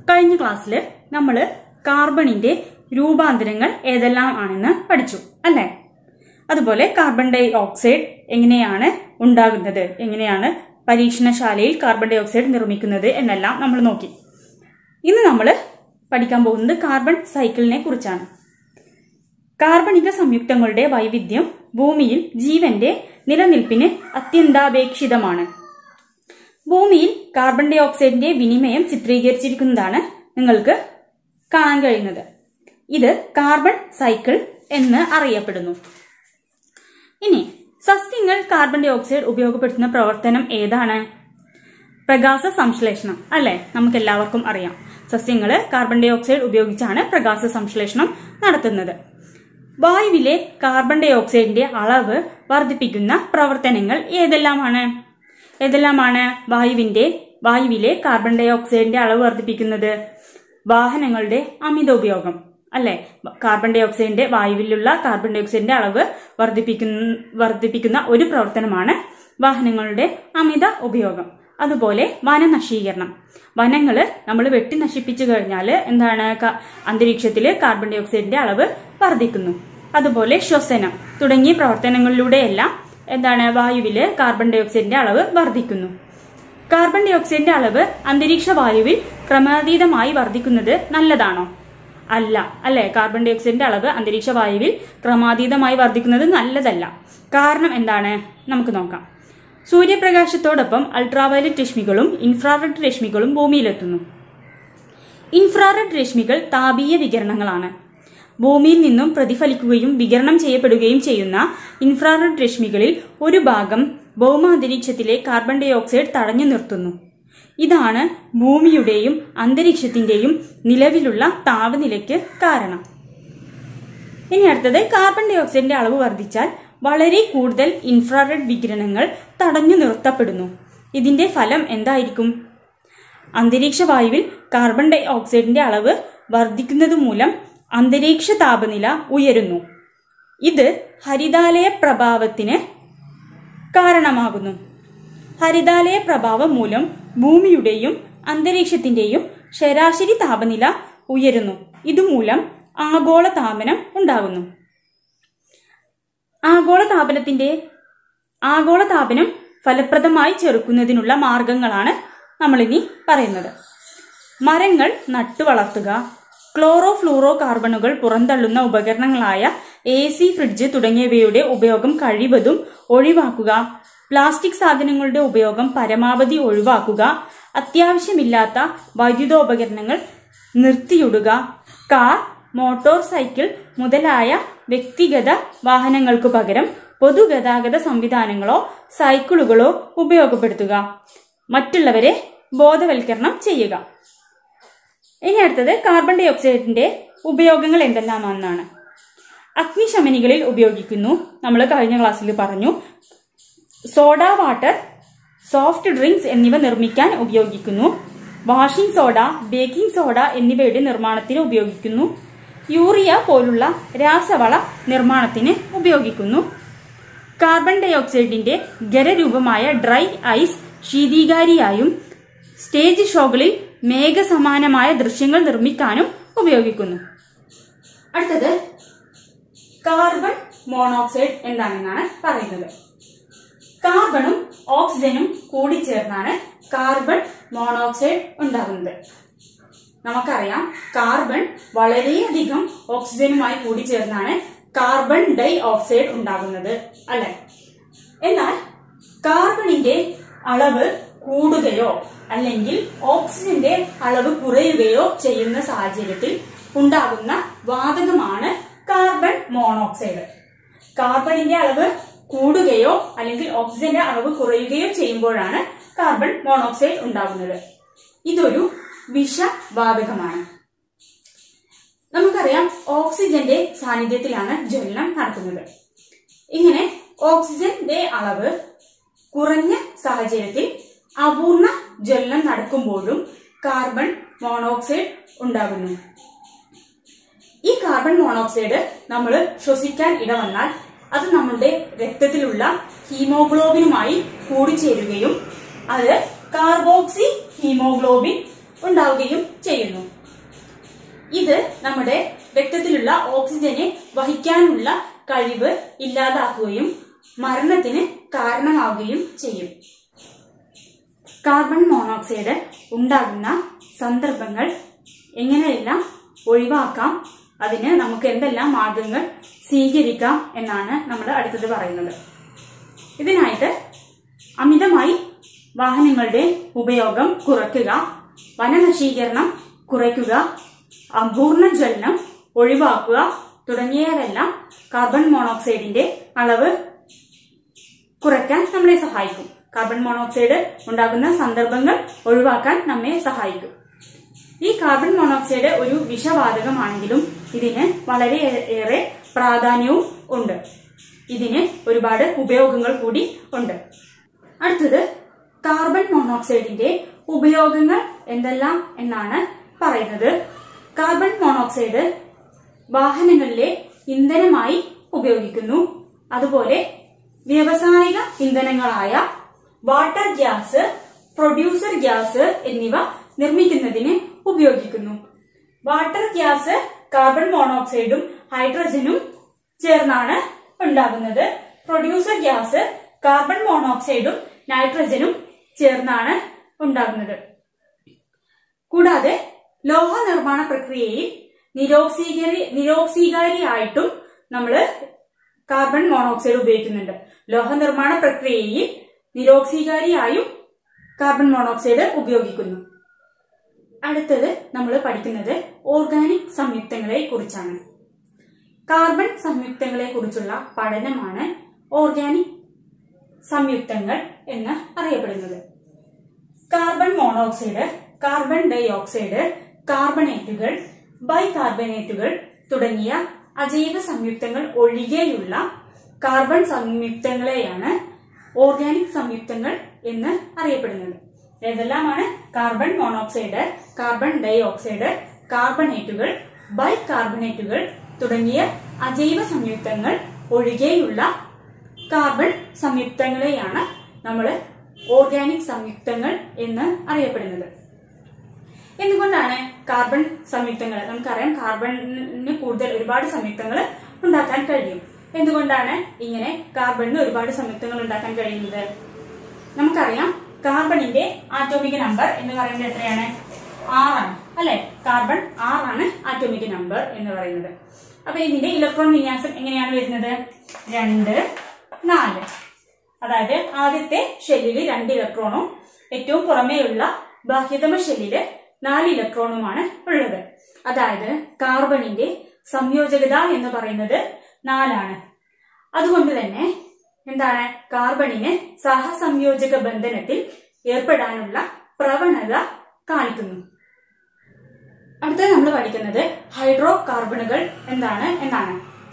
കഴിഞ്ഞ ക്ലാസ്സിൽ നമ്മൾ കാർബണിന്റെ രൂപാന്തരങ്ങൾ ഏതെല്ലാം ആണെന്ന് പഠിച്ചു അല്ലേ അതുപോലെ കാർബൺ ഡൈ ഓക്സൈഡ് എങ്ങനെയാണ് ഉണ്ടാകുന്നത് എങ്ങനെയാണ് പരീക്ഷണശാലയിൽ കാർബൺ ഡൈ ഓക്സൈഡ് നിർമ്മിക്കുന്നത് എന്നെല്ലാം നമ്മൾ നോക്കി ഇന്ന് നമ്മൾ പഠിക്കാൻ പോകുന്നത് കാർബൺ സൈക്കിളിനെ കുറിച്ചാണ് കാർബണിക സംയുക്തങ്ങളുടെ വൈവിധ്യം ഭൂമിയിൽ ജീവന്റെ നിലനിൽപ്പിന് അത്യന്താപേക്ഷിതമാണ് ഭൂമിയിൽ കാർബൺ ഡൈ ഓക്സൈഡിന്റെ വിനിമയം ചിത്രീകരിച്ചിരിക്കുന്നതാണ് നിങ്ങൾക്ക് കാണാൻ കഴിയുന്നത് ഇത് കാർബൺ സൈക്കിൾ എന്ന് അറിയപ്പെടുന്നു ഇനി സസ്യങ്ങൾ കാർബൺ ഡൈ ഓക്സൈഡ് ഉപയോഗപ്പെടുത്തുന്ന പ്രവർത്തനം ഏതാണ് പ്രകാശ സംശ്ലേഷണം അല്ലെ നമുക്ക് എല്ലാവർക്കും അറിയാം സസ്യങ്ങൾ കാർബൺ ഡൈ ഓക്സൈഡ് ഉപയോഗിച്ചാണ് പ്രകാശ സംശ്ലേഷണം നടത്തുന്നത് വായുവിലെ കാർബൺ ഡൈ ഓക്സൈഡിന്റെ അളവ് വർദ്ധിപ്പിക്കുന്ന പ്രവർത്തനങ്ങൾ ഏതെല്ലാമാണ് ഏതെല്ലാമാണ് വായുവിന്റെ വായുവിലെ കാർബൺ ഡൈ ഓക്സൈഡിന്റെ അളവ് വർദ്ധിപ്പിക്കുന്നത് വാഹനങ്ങളുടെ അമിത ഉപയോഗം അല്ലെ കാർബൺ ഡൈ ഓക്സൈഡിന്റെ വായുവിലുള്ള കാർബൺ ഡൈ ഓക്സൈഡിന്റെ അളവ് വർദ്ധിപ്പിക്കുന്ന വർദ്ധിപ്പിക്കുന്ന ഒരു പ്രവർത്തനമാണ് വാഹനങ്ങളുടെ അമിത ഉപയോഗം അതുപോലെ വനനശീകരണം വനങ്ങൾ നമ്മൾ വെട്ടി നശിപ്പിച്ചു കഴിഞ്ഞാൽ എന്താണ് അന്തരീക്ഷത്തിൽ കാർബൺ ഡൈ ഓക്സൈഡിന്റെ അളവ് വർദ്ധിക്കുന്നു അതുപോലെ ശ്വസനം തുടങ്ങിയ പ്രവർത്തനങ്ങളിലൂടെയെല്ലാം എന്താണ് വായുവില് കാർബൺ ഡൈ ഓക്സൈഡിന്റെ അളവ് വർദ്ധിക്കുന്നു കാർബൺ ഡൈ ഓക്സൈഡിന്റെ അളവ് അന്തരീക്ഷ വായുവിൽ ക്രമാതീതമായി വർദ്ധിക്കുന്നത് നല്ലതാണോ അല്ല അല്ലെ കാർബൺ ഡൈ ഓക്സൈഡിന്റെ അളവ് അന്തരീക്ഷ വായുവിൽ ക്രമാതീതമായി വർദ്ധിക്കുന്നത് നല്ലതല്ല കാരണം എന്താണ് നമുക്ക് നോക്കാം സൂര്യപ്രകാശത്തോടൊപ്പം അൾട്രാവയലറ്റ് രശ്മികളും ഇൻഫ്രാറെഡ് രശ്മികളും ഭൂമിയിലെത്തുന്നു ഇൻഫ്രാറെഡ് രശ്മികൾ താപീയ വികിരണങ്ങളാണ് ഭൂമിയിൽ നിന്നും പ്രതിഫലിക്കുകയും വികിരണം ചെയ്യപ്പെടുകയും ചെയ്യുന്ന ഇൻഫ്രാറെഡ് രശ്മികളിൽ ഒരു ഭാഗം ഭൗമാന്തരീക്ഷത്തിലെ കാർബൺ ഡൈ ഓക്സൈഡ് തടഞ്ഞു നിർത്തുന്നു ഇതാണ് ഭൂമിയുടെയും അന്തരീക്ഷത്തിന്റെയും നിലവിലുള്ള താപനിലയ്ക്ക് കാരണം ഇനി അടുത്തത് കാർബൺ ഡൈ ഓക്സൈഡിന്റെ അളവ് വർദ്ധിച്ചാൽ വളരെ കൂടുതൽ ഇൻഫ്രാറെഡ് വികിരണങ്ങൾ തടഞ്ഞു നിർത്തപ്പെടുന്നു ഇതിന്റെ ഫലം എന്തായിരിക്കും അന്തരീക്ഷ വായുവിൽ കാർബൺ ഡൈ ഓക്സൈഡിന്റെ അളവ് വർദ്ധിക്കുന്നത് മൂലം അന്തരീക്ഷ താപനില ഉയരുന്നു ഇത് ഹരിതാലയ പ്രഭാവത്തിന് കാരണമാകുന്നു ഹരിതാലയ പ്രഭാവം മൂലം ഭൂമിയുടെയും അന്തരീക്ഷത്തിന്റെയും ശരാശരി താപനില ഉയരുന്നു ഇതുമൂലം ആഗോള താപനം ഉണ്ടാകുന്നു ആഗോള താപനത്തിന്റെ ആഗോള താപനം ഫലപ്രദമായി ചെറുക്കുന്നതിനുള്ള മാർഗങ്ങളാണ് നമ്മളിനി പറയുന്നത് മരങ്ങൾ നട്ടുവളർത്തുക ക്ലോറോ ഫ്ലൂറോ കാർബണുകൾ പുറന്തള്ളുന്ന ഉപകരണങ്ങളായ എ സി ഫ്രിഡ്ജ് തുടങ്ങിയവയുടെ ഉപയോഗം കഴിവതും ഒഴിവാക്കുക പ്ലാസ്റ്റിക് സാധനങ്ങളുടെ ഉപയോഗം പരമാവധി ഒഴിവാക്കുക അത്യാവശ്യമില്ലാത്ത വൈദ്യുതോപകരണങ്ങൾ നിർത്തിയിടുക കാർ മോട്ടോർ സൈക്കിൾ മുതലായ വ്യക്തിഗത വാഹനങ്ങൾക്കു പകരം പൊതുഗതാഗത സംവിധാനങ്ങളോ സൈക്കിളുകളോ ഉപയോഗപ്പെടുത്തുക മറ്റുള്ളവരെ ബോധവൽക്കരണം ചെയ്യുക ഇനി അടുത്തത് കാർബൺ ഡൈ ഓക്സൈഡിന്റെ ഉപയോഗങ്ങൾ എന്തെല്ലാമാണെന്നാണ് അഗ്നിശമനികളിൽ ഉപയോഗിക്കുന്നു നമ്മൾ കഴിഞ്ഞ ക്ലാസ്സിൽ പറഞ്ഞു സോഡ വാട്ടർ സോഫ്റ്റ് ഡ്രിങ്ക്സ് എന്നിവ നിർമ്മിക്കാൻ ഉപയോഗിക്കുന്നു വാഷിംഗ് സോഡ ബേക്കിംഗ് സോഡ എന്നിവയുടെ നിർമ്മാണത്തിന് ഉപയോഗിക്കുന്നു യൂറിയ പോലുള്ള രാസവള നിർമ്മാണത്തിന് ഉപയോഗിക്കുന്നു കാർബൺ ഡൈ ഓക്സൈഡിന്റെ ഖരരൂപമായ ഡ്രൈ ഐസ് ശീതീകാരിയായും സ്റ്റേജ് ഷോകളിൽ മേഘസമാനമായ ദൃശ്യങ്ങൾ നിർമ്മിക്കാനും ഉപയോഗിക്കുന്നു അടുത്തത് കാർബൺ മോണോക്സൈഡ് എന്താണെന്നാണ് പറയുന്നത് കാർബണും ഓക്സിജനും കൂടിച്ചേർന്നാണ് കാർബൺ മോണോക്സൈഡ് ഉണ്ടാകുന്നത് നമുക്കറിയാം കാർബൺ വളരെയധികം ഓക്സിജനുമായി കൂടിച്ചേർന്നാണ് കാർബൺ ഡൈ ഓക്സൈഡ് ഉണ്ടാകുന്നത് അല്ലെ എന്നാൽ കാർബണിന്റെ അളവ് കൂടുകയോ അല്ലെങ്കിൽ ഓക്സിജന്റെ അളവ് കുറയുകയോ ചെയ്യുന്ന സാഹചര്യത്തിൽ ഉണ്ടാകുന്ന വാതകമാണ് കാർബൺ മോണോക്സൈഡ് കാർബണിന്റെ അളവ് കൂടുകയോ അല്ലെങ്കിൽ ഓക്സിജന്റെ അളവ് കുറയുകയോ ചെയ്യുമ്പോഴാണ് കാർബൺ മോണോക്സൈഡ് ഉണ്ടാകുന്നത് ഇതൊരു വിഷവാതകമാണ് നമുക്കറിയാം ഓക്സിജന്റെ സാന്നിധ്യത്തിലാണ് ജ്വലനം നടക്കുന്നത് ഇങ്ങനെ ഓക്സിജന്റെ അളവ് കുറഞ്ഞ സാഹചര്യത്തിൽ അപൂർണ ജ്വലനം നടക്കുമ്പോഴും കാർബൺ മോണോക്സൈഡ് ഉണ്ടാകുന്നു ഈ കാർബൺ മോണോക്സൈഡ് നമ്മൾ ശ്വസിക്കാൻ ഇടവന്നാൽ അത് നമ്മുടെ രക്തത്തിലുള്ള ഹീമോഗ്ലോബിനുമായി കൂടിച്ചേരുകയും അത് കാർബോക്സി ഹീമോഗ്ലോബിൻ ഉണ്ടാവുകയും ചെയ്യുന്നു ഇത് നമ്മുടെ രക്തത്തിലുള്ള ഓക്സിജനെ വഹിക്കാനുള്ള കഴിവ് ഇല്ലാതാക്കുകയും മരണത്തിന് കാരണമാവുകയും ചെയ്യും കാർബൺ മോണോക്സൈഡ് ഉണ്ടാകുന്ന സന്ദർഭങ്ങൾ എങ്ങനെയെല്ലാം ഒഴിവാക്കാം അതിന് നമുക്ക് എന്തെല്ലാം മാർഗങ്ങൾ സ്വീകരിക്കാം എന്നാണ് നമ്മൾ അടുത്തത് പറയുന്നത് ഇതിനായിട്ട് അമിതമായി വാഹനങ്ങളുടെ ഉപയോഗം കുറയ്ക്കുക വനനശീകരണം കുറയ്ക്കുക അപൂർണ ജ്വലനം ഒഴിവാക്കുക തുടങ്ങിയവയെല്ലാം കാർബൺ മോണോക്സൈഡിന്റെ അളവ് കുറയ്ക്കാൻ നമ്മളെ സഹായിക്കും കാർബൺ മോണോക്സൈഡ് ഉണ്ടാകുന്ന സന്ദർഭങ്ങൾ ഒഴിവാക്കാൻ നമ്മെ സഹായിക്കും ഈ കാർബൺ മോണോക്സൈഡ് ഒരു വിഷവാതകമാണെങ്കിലും ഇതിന് വളരെ ഏറെ പ്രാധാന്യവും ഉണ്ട് ഇതിന് ഒരുപാട് ഉപയോഗങ്ങൾ കൂടി ഉണ്ട് അടുത്തത് കാർബൺ മോണോക്സൈഡിന്റെ ഉപയോഗങ്ങൾ എന്തെല്ലാം എന്നാണ് പറയുന്നത് കാർബൺ മോണോക്സൈഡ് വാഹനങ്ങളിലെ ഇന്ധനമായി ഉപയോഗിക്കുന്നു അതുപോലെ വ്യാവസായിക ഇന്ധനങ്ങളായ വാട്ടർ ഗ്യാസ് പ്രൊഡ്യൂസർ ഗ്യാസ് എന്നിവ നിർമ്മിക്കുന്നതിന് ഉപയോഗിക്കുന്നു വാട്ടർ ഗ്യാസ് കാർബൺ മോണോക്സൈഡും ഹൈഡ്രജനും ചേർന്നാണ് ഉണ്ടാകുന്നത് പ്രൊഡ്യൂസർ ഗ്യാസ് കാർബൺ മോണോക്സൈഡും നൈട്രജനും ചേർന്നാണ് ഉണ്ടാകുന്നത് കൂടാതെ ലോഹ നിർമ്മാണ പ്രക്രിയയിൽ നിരോക്സീകരി നിരോക്സീകാരിയായിട്ടും നമ്മൾ കാർബൺ മോണോക്സൈഡ് ഉപയോഗിക്കുന്നുണ്ട് ലോഹ നിർമ്മാണ പ്രക്രിയയിൽ നിരോക്സീകാരിയായും കാർബൺ മോണോക്സൈഡ് ഉപയോഗിക്കുന്നു അടുത്തത് നമ്മൾ പഠിക്കുന്നത് ഓർഗാനിക് സംയുക്തങ്ങളെ കുറിച്ചാണ് കാർബൺ സംയുക്തങ്ങളെ കുറിച്ചുള്ള പഠനമാണ് ഓർഗാനിക് സംയുക്തങ്ങൾ എന്ന് അറിയപ്പെടുന്നത് carbon monoxide carbon dioxide കാർബണേറ്റുകൾ ബൈകാർബണേറ്റുകൾ തുടങ്ങിയ അജൈവ സംയുക്തങ്ങൾ ഒഴികെയുള്ള കാർബൺ സംയുക്തങ്ങളെയാണ് ഓർഗാനിക് സംയുക്തങ്ങൾ എന്ന് അറിയപ്പെടുന്നത് ഏതെല്ലാമാണ് carbon monoxide carbon dioxide കാർബണേറ്റുകൾ ബൈകാർബണേറ്റുകൾ തുടങ്ങിയ അജൈവ സംയുക്തങ്ങൾ ഒഴികെയുള്ള കാർബൺ സംയുക്തങ്ങളെയാണ് നമ്മൾ ഓർഗാനിക് സംയുക്തങ്ങൾ എന്ന് അറിയപ്പെടുന്നത് എന്തുകൊണ്ടാണ് കാർബൺ സംയുക്തങ്ങൾ നമുക്കറിയാം കാർബണിന് കൂടുതൽ ഒരുപാട് സംയുക്തങ്ങൾ ഉണ്ടാക്കാൻ കഴിയും എന്തുകൊണ്ടാണ് ഇങ്ങനെ കാർബണിന് ഒരുപാട് സംയുക്തങ്ങൾ ഉണ്ടാക്കാൻ കഴിയുന്നത് നമുക്കറിയാം കാർബണിന്റെ ആറ്റോമിക് നമ്പർ എന്ന് പറയുന്നത് എത്രയാണ് ആറാണ് അല്ലെ കാർബൺ ആറാണ് ആറ്റോമിക് നമ്പർ എന്ന് പറയുന്നത് അപ്പൊ ഇതിന്റെ ഇലക്ട്രോൺ വിന്യാസം എങ്ങനെയാണ് വരുന്നത് രണ്ട് നാല് അതായത് ആദ്യത്തെ ഷെല്ലില് രണ്ട് ഇലക്ട്രോണും ഏറ്റവും പുറമേയുള്ള ബാഹ്യതമ ഷെല്ലില് നാല് ഇലക്ട്രോണുമാണ് ഉള്ളത് അതായത് കാർബണിന്റെ സംയോജകത എന്ന് പറയുന്നത് നാലാണ് അതുകൊണ്ട് തന്നെ എന്താണ് കാർബണിന് സഹസംയോജക ബന്ധനത്തിൽ ഏർപ്പെടാനുള്ള പ്രവണത കാണിക്കുന്നു അടുത്തത് നമ്മൾ പഠിക്കുന്നത് ഹൈഡ്രോ കാർബണുകൾ എന്താണ് എന്നാണ്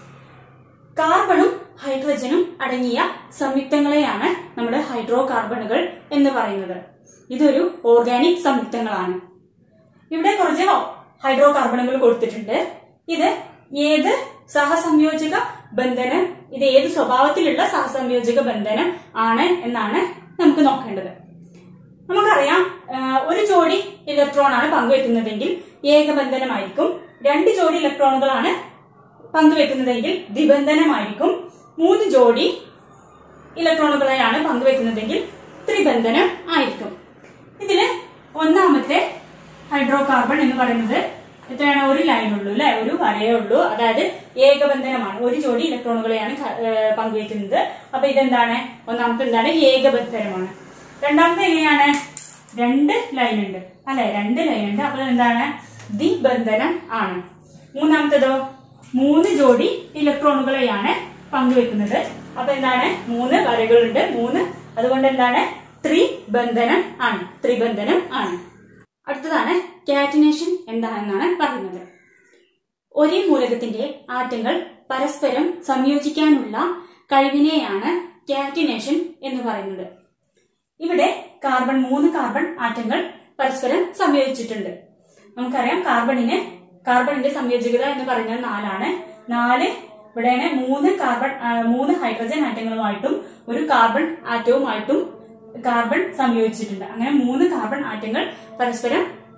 കാർബണും ഹൈഡ്രജനും അടങ്ങിയ സംയുക്തങ്ങളെയാണ് നമ്മൾ ഹൈഡ്രോ കാർബണുകൾ എന്ന് പറയുന്നത് ഇതൊരു ഓർഗാനിക് സംയുക്തങ്ങളാണ് ഇവിടെ കുറച്ച് ഹൈഡ്രോ കാർബണുകൾ കൊടുത്തിട്ടുണ്ട് ഇത് ഏത് സഹസംയോജക ബന്ധനം ഇത് ഏത് സ്വഭാവത്തിലുള്ള സഹസംയോജക ബന്ധനം ആണ് എന്നാണ് നമുക്ക് നോക്കേണ്ടത് നമുക്കറിയാം ആ, ഒരു ജോഡി ഇലക്ട്രോൺ ആണ് പങ്കുവെക്കുന്നതെങ്കിൽ ഏകബന്ധനമായിരിക്കും രണ്ട് ജോഡി ഇലക്ട്രോണുകളാണ് പങ്കുവെക്കുന്നതെങ്കിൽ ദ്വിബന്ധനമായിരിക്കും മൂന്ന് ജോഡി ഇലക്ട്രോണുകളെയാണ് പങ്കുവെക്കുന്നതെങ്കിൽ ത്രിബന്ധനം ആയിരിക്കും ഇതില് ഒന്നാമത്തെ ഹൈഡ്രോ കാർബൺ എന്ന് പറയുന്നത് എത്രയാണ് ഒരു ലൈൻ ഉള്ളൂ അല്ലെ ഒരു വരയേ ഉള്ളൂ അതായത് ഏകബന്ധനമാണ് ഒരു ജോഡി ഇലക്ട്രോണുകളെയാണ് ക- ഏർ പങ്കുവെക്കുന്നത് അപ്പൊ ഇതെന്താണ് ഒന്നാമത്തെ എന്താണ് ഏകബന്ധനമാണ് രണ്ടാമത്തെ എങ്ങനെയാണ് രണ്ട് ലൈൻ ഉണ്ട് അല്ലെ രണ്ട് ലൈൻ ഉണ്ട് അപ്പോൾ എന്താണ് ദ്വിബന്ധനം ആണ് മൂന്നാമത്തേതോ മൂന്ന് ജോഡി ഇലക്ട്രോണുകളെയാണ് പങ്കുവെക്കുന്നത് അപ്പൊ എന്താണ് മൂന്ന് വരകളുണ്ട് മൂന്ന് അതുകൊണ്ട് എന്താണ് ത്രിബന്ധനം ആണ് ത്രിബന്ധനം ആണ് അടുത്തതാണ് കാറ്റിനേഷൻ എന്താണെന്നാണ് പറയുന്നത് ഒരേ മൂലകത്തിന്റെ ആറ്റങ്ങൾ പരസ്പരം സംയോജിക്കാനുള്ള കഴിവിനെയാണ് കാറ്റിനേഷൻ എന്ന് പറയുന്നത് ഇവിടെ കാർബൺ മൂന്ന് കാർബൺ ആറ്റങ്ങൾ പരസ്പരം സംയോജിച്ചിട്ടുണ്ട് നമുക്കറിയാം കാർബണിന് കാർബണിന്റെ സംയോജകത എന്ന് പറയുന്നത് നാലാണ് നാല് ഇവിടെയാണ് മൂന്ന് കാർബൺ ആ, മൂന്ന് ഹൈഡ്രജൻ ആറ്റങ്ങളുമായിട്ടും ഒരു കാർബൺ ആറ്റവുമായിട്ടും കാർബൺ സംയോജിച്ചിട്ടുണ്ട് അങ്ങനെ മൂന്ന് കാർബൺ ആറ്റങ്ങൾ പരസ്പരം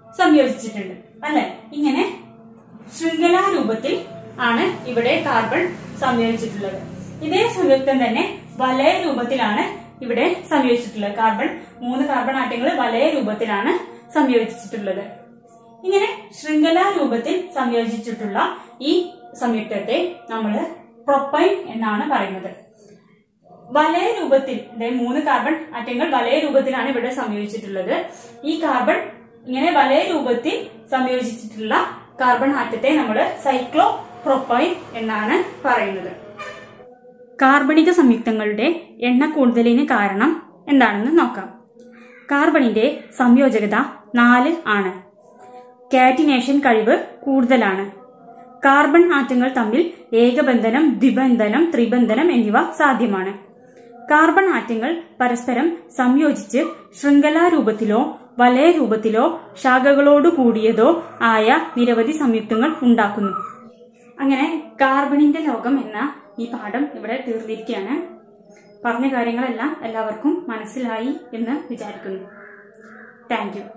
സംയോജിച്ചിട്ടുണ്ട് അല്ലെ ഇങ്ങനെ ശൃംഖലാ രൂപത്തിൽ ആണ് ഇവിടെ കാർബൺ സംയോജിച്ചിട്ടുള്ളത് ഇതേ സംയുക്തം തന്നെ വലയ രൂപത്തിലാണ് ഇവിടെ സംയോജിച്ചിട്ടുള്ളത് കാർബൺ മൂന്ന് കാർബൺ ആറ്റങ്ങൾ വലയ രൂപത്തിലാണ് സംയോജിച്ചിട്ടുള്ളത് ഇങ്ങനെ ശൃംഖലാ രൂപത്തിൽ സംയോജിച്ചിട്ടുള്ള ഈ സംയുക്തത്തെ നമ്മൾ പ്രൊപ്പൈൻ എന്നാണ് പറയുന്നത് വലയ രൂപത്തിൽ അതായത് മൂന്ന് കാർബൺ ആറ്റങ്ങൾ വലയ രൂപത്തിലാണ് ഇവിടെ സംയോജിച്ചിട്ടുള്ളത് ഈ കാർബൺ ഇങ്ങനെ വലയ രൂപത്തിൽ സംയോജിച്ചിട്ടുള്ള കാർബൺ ആറ്റത്തെ നമ്മൾ സൈക്ലോ പ്രൊപ്പൈൻ എന്നാണ് പറയുന്നത് കാർബണിക സംയുക്തങ്ങളുടെ എണ്ണ കൂടുതലിന് കാരണം എന്താണെന്ന് നോക്കാം കാർബണിന്റെ സംയോജകത നാല് ആണ് കാറ്റിനേഷൻ കഴിവ് കൂടുതലാണ് കാർബൺ ആറ്റങ്ങൾ തമ്മിൽ ഏകബന്ധനം ദ്വിബന്ധനം ത്രിബന്ധനം എന്നിവ സാധ്യമാണ് കാർബൺ ആറ്റങ്ങൾ പരസ്പരം സംയോജിച്ച് ശൃംഖലാ രൂപത്തിലോ വലയ രൂപത്തിലോ ശാഖകളോട് കൂടിയതോ ആയ നിരവധി സംയുക്തങ്ങൾ ഉണ്ടാക്കുന്നു അങ്ങനെ കാർബണിന്റെ ലോകം എന്ന ഈ പാഠം ഇവിടെ തീർന്നിരിക്കുകയാണ് പറഞ്ഞ കാര്യങ്ങളെല്ലാം എല്ലാവർക്കും മനസ്സിലായി എന്ന് വിചാരിക്കുന്നു താങ്ക് യു